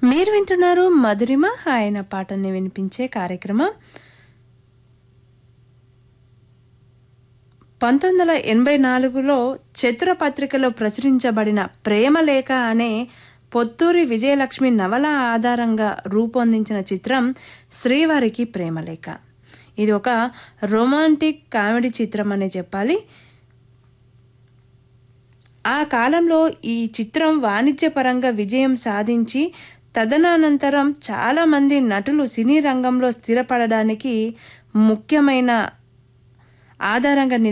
మీరు వింటున్నారు మధురిమ ఆయన పాటల్ని వినిపించే కార్యక్రమం పంతొమ్మిది వందల ఎనభై నాలుగులో చతుర పత్రికలో ప్రచురించబడిన ప్రేమలేఖ అనే పొత్తూరి విజయలక్ష్మి నవల ఆధారంగా రూపొందించిన చిత్రం శ్రీవారికి ప్రేమలేఖ ఇది ఒక రొమాంటిక్ కామెడీ చిత్రం అనే చెప్పాలి ఆ కాలంలో ఈ చిత్రం వాణిజ్యపరంగా విజయం సాధించి తదనంతరం చాలామంది నటులు సినీ రంగంలో స్థిరపడడానికి ముఖ్యమైన ఆధారంగా